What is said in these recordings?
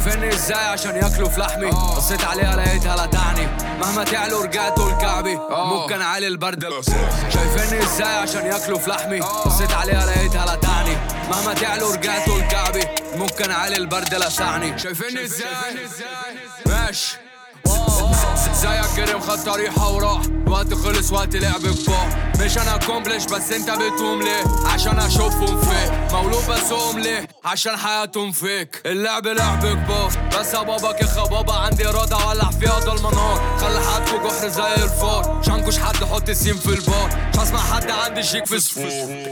شايفيني ازاي عشان ياكلوا في لحمي بصيت عليها لقيتها لا تعني مهما تعلوا رجعتوا لكعبي ممكن عالي البرد شايفيني ازاي عشان ياكلوا في لحمي بصيت عليها لقيتها لا تعني مهما تعلوا رجعتوا لكعبي ممكن عالي البرد لسعني شايفيني ازاي ماشي زيك كريم خد طريحة وراح وقت خلص وقت لعب كبار مش انا كومبلش بس انت بتقوم ليه عشان اشوفهم فيك مولود بسوم ليه عشان حياتهم فيك اللعب لعب كبار بس يا بابا كخ بابا عندي اراده اولع فيها ضلمه نار خلي حدكوا جحر زي الفار شانكوش حد حط السين في البار مش هسمع حد عندي شيك في الصفور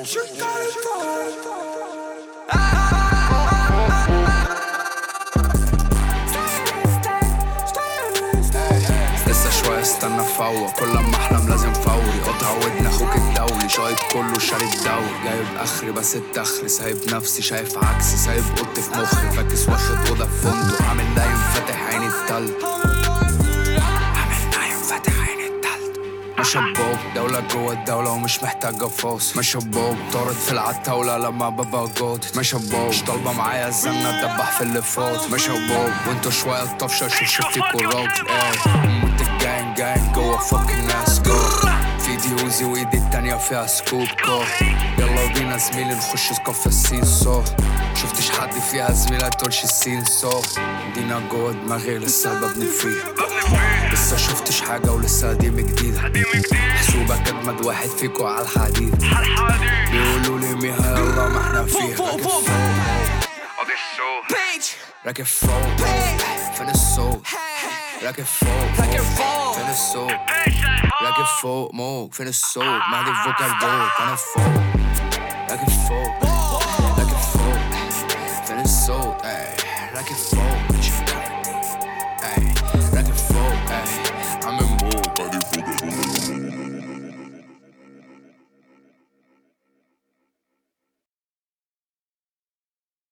لسه شوية استنى فوق كل ما احلم لازم فوري قطع ودن اخوك الدولي شايط كله شاري الدوري جايب اخري بس التخري سايب نفسي شايف عكسي سايب اوضتي في مخي فاكس واخد اوضه في فندق عامل نايم فاتح عيني التلت عامل نايم فاتح عيني التلت مش بوب دولة جوه الدولة ومش محتاجة فوس مش بوب طارد في العتاولة لما ببقى جود مش بوب مش طالبة معايا الزنة اتدبح في اللي فوت مش بوب وانتوا شوية الطفشة شوف شفتيكوا الراجل ايه موت الجاين جاين جوه فاكين ناس جوه في دي اوزي وايدي التانية فيها سكوب كو يلا بينا زميلي نخش كف السين سو شفتش حد فيها زميلة تقولش السين سو دينا جوه دماغي لسه ببني فيها لسه شفتش حاجة ولسه قديم جديدة حسوبك أجمد واحد فيكو على الحديد بيقولوا لي ميها يلا ما احنا فيها راكب فوق راكب فوق فين الصوت راكب فوق فين الصوت راكب فوق موج فين الصوت مهدي الفوكال دوت انا فوق راكب فوق راكب فوق فين الصوت ايه راكب فوق